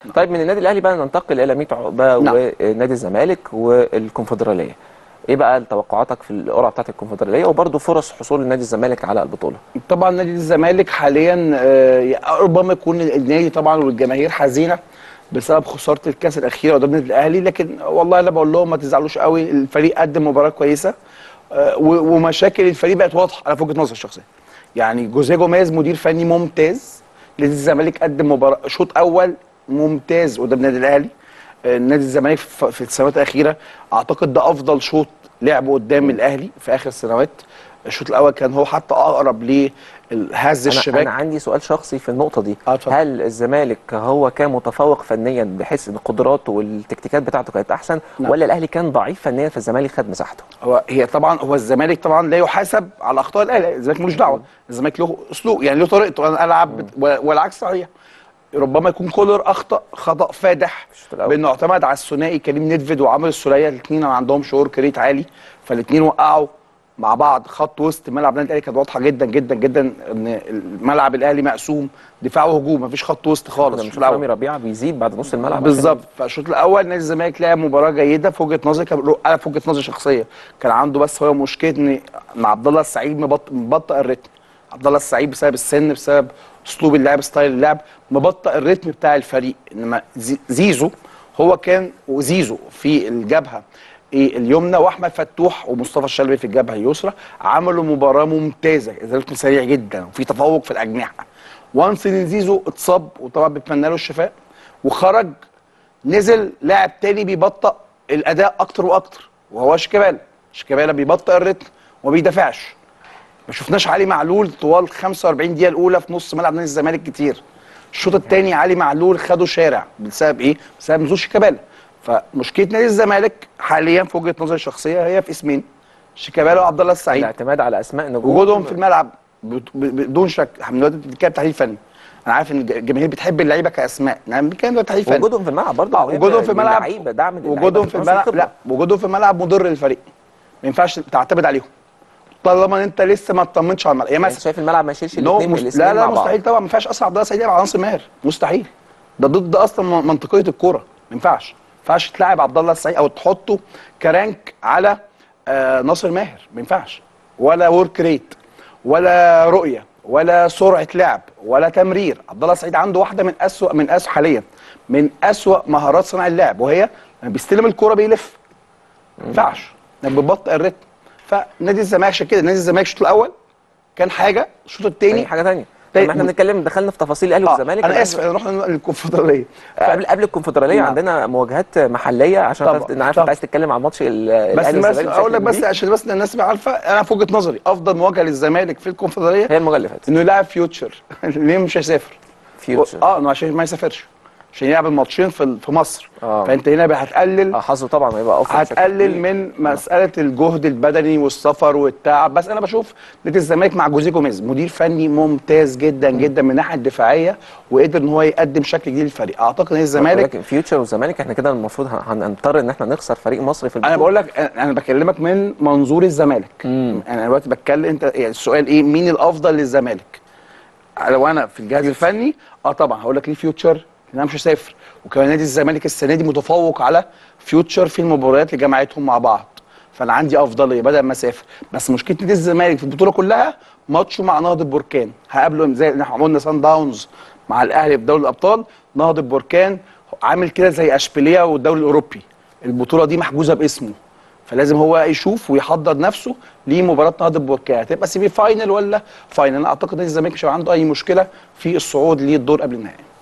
طيب من النادي الاهلي بقى ننتقل الى 100 عقبه نعم. ونادي الزمالك والكونفدراليه ايه بقى توقعاتك في القرعه بتاعت الكونفدراليه وبرضه فرص حصول النادي الزمالك على البطوله طبعا نادي الزمالك حاليا آه، ربما يكون النادي طبعا والجماهير حزينه بسبب خساره الكاس الاخيره قدام النادي الاهلي لكن والله انا بقول لهم ما تزعلوش قوي الفريق قدم مباراه كويسه آه، و- ومشاكل الفريق بقت واضحه على وجهه نظري الشخصيه يعني جوزيه جوميز مدير فني ممتاز نادي الزمالك قدم مباراه شوط اول ممتاز قدام النادي الاهلي آه، نادي الزمالك ف- في السنوات الاخيره اعتقد ده افضل شوط لعبه قدام الاهلي في اخر السنوات الشوط الاول كان هو حتى اقرب لهز انا, الشباك أنا عندي سؤال شخصي في النقطه دي آه، اتفضل. هل الزمالك هو كان متفوق فنيا بحيث ان قدراته والتكتيكات بتاعته كانت احسن نعم. ولا الاهلي كان ضعيف فنيا فالزمالك خد مساحته هو هي طبعا هو الزمالك طبعا لا يحاسب على اخطاء الاهلي الزمالك ملوش دعوه الزمالك له اسلوب يعني له طريقته انا العب بت- و- والعكس صحيح ربما يكون كولر اخطا خطا فادح الشوط الأول. بانه اعتمد على الثنائي كريم نيدفيد وعمرو السوليه الاثنين عندهم شعور كريت عالي فالاثنين وقعوا مع بعض خط وسط ملعب النادي الاهلي كانت واضحه جدا جدا جدا ان الملعب الاهلي مقسوم دفاع وهجوم مفيش خط وسط خالص كنا الشوط بنشوف الأول. رامي ربيعه بيزيد بعد نص الملعب بالظبط فالشوط الاول نادي الزمالك لعب مباراه جيده في وجهه نظري كان انا في وجهه نظري شخصيه كان عنده بس هو مشكله ان مع عبد الله السعيد مبط- مبطئ الريتم عبد الله السعيد بسبب السن بسبب اسلوب اللعب ستايل اللعب مبطئ الريتم بتاع الفريق انما زي- زيزو هو كان وزيزو في الجبهه إيه اليمنى واحمد فتوح ومصطفى الشلبي في الجبهه اليسرى عملوا مباراه ممتازه الريتم سريع جدا وفي تفوق في الاجنحه وانس ان زيزو اتصاب وطبعا بتمنى له الشفاء وخرج نزل لاعب تاني بيبطئ الاداء اكتر واكتر وهو شيكابالا شيكابالا بيبطئ الريتم وما بيدافعش ما شفناش علي معلول طوال 45 دقيقه الاولى في نص ملعب نادي الزمالك كتير الشوط الثاني علي معلول خدوا شارع بسبب ايه بسبب نزول شيكابالا فمشكله نادي الزمالك حاليا في وجهه نظري الشخصيه هي في اسمين شيكابالا وعبد الله السعيد الاعتماد على اسماء نجوم وجودهم في الملعب بت- ب- بدون شك احنا دلوقتي بنتكلم تحليل فني انا عارف ان الج- الجماهير بتحب اللعيبه كاسماء نعم بنتكلم دلوقتي تحليل فني وجودهم في الملعب برضه آه، مهم وجودهم في الملعب للعيبة، دعم للعيبة وجودهم في نفس الملعب الخبرة. لا وجودهم في الملعب مضر للفريق ما ينفعش تعتمد عليهم طالما انت لسه ما اطمنتش على الملعب يعني يعني انت مثلا شايف الملعب ما يشيلش نو الاثنين مست... الاسمين لا لا مع بعض. مستحيل طبعا ما ينفعش اصلا عبد الله السعيد يلعب على ناصر ماهر مستحيل ده ضد اصلا م- منطقيه الكوره ما ينفعش ما ينفعش تلاعب عبد الله السعيد او تحطه كرانك على آه ناصر ماهر ما ينفعش ولا ورك ريت ولا رؤيه ولا سرعه لعب ولا تمرير عبد الله السعيد عنده واحده من اسوأ من اسوأ حاليا من اسوأ مهارات صناع اللعب وهي لما بيستلم الكوره بيلف ما ينفعش انك بتبطئ الريتم فنادي الزمالك عشان كده نادي الزمالك الشوط الاول كان حاجه الشوط تاني الثاني حاجه ثانيه تاني- طب احنا بنتكلم دخلنا في تفاصيل الاهلي والزمالك انا الآن- اسف انا رحنا للكونفدراليه قبل قبل الكونفدراليه نعم. عندنا مواجهات محليه عشان طبعا، تعرف- انا عارف طبعا. انت عايز تتكلم عن ماتش ال- بس الاهلي بس والزمالك اقول لك بشكل بس كبير. عشان بس الناس تبقى عارفه انا في وجهه نظري افضل مواجهه للزمالك في الكونفدراليه هي المواجهه اللي فاتت انه يلعب فيوتشر ليه مش هيسافر فيوتشر اه انه عشان ما يسافرش عشان يلعب الماتشين في في مصر آه. فانت هنا بقى هتقلل اه حظه طبعا هيبقى اوفر بشكل هتقلل كبير. من مساله الجهد البدني والسفر والتعب بس انا بشوف نادي الزمالك مع جوزيه جوميز مدير فني ممتاز جدا جدا من الناحيه الدفاعيه وقدر ان هو يقدم شكل جديد للفريق اعتقد نادي الزمالك لكن فيوتشر والزمالك احنا كده المفروض هن- هنضطر ان احنا نخسر فريق مصري في البطوله انا بقول لك انا بكلمك من منظور الزمالك مم. انا دلوقتي بتكلم انت يعني السؤال ايه مين الافضل للزمالك لو انا في الجهاز الفني اه طبعا هقول لك ليه فيوتشر لان انا مش هسافر وكمان نادي الزمالك السنه دي متفوق على فيوتشر في المباريات اللي جمعتهم مع بعض فانا عندي افضليه بدل ما اسافر بس مشكله نادي الزمالك في البطوله كلها ماتشه مع نهضه بركان هقابله زي ما احنا قلنا سان داونز مع الاهلي في دوري الابطال نهضه بركان عامل كده زي اشبيليه والدوري الاوروبي البطوله دي محجوزه باسمه فلازم هو يشوف ويحضر نفسه لمباراه نهضه بركان هتبقى سيمي فاينل ولا فاينل انا اعتقد ان الزمالك مش هيبقى عنده اي مشكله في الصعود للدور قبل النهائي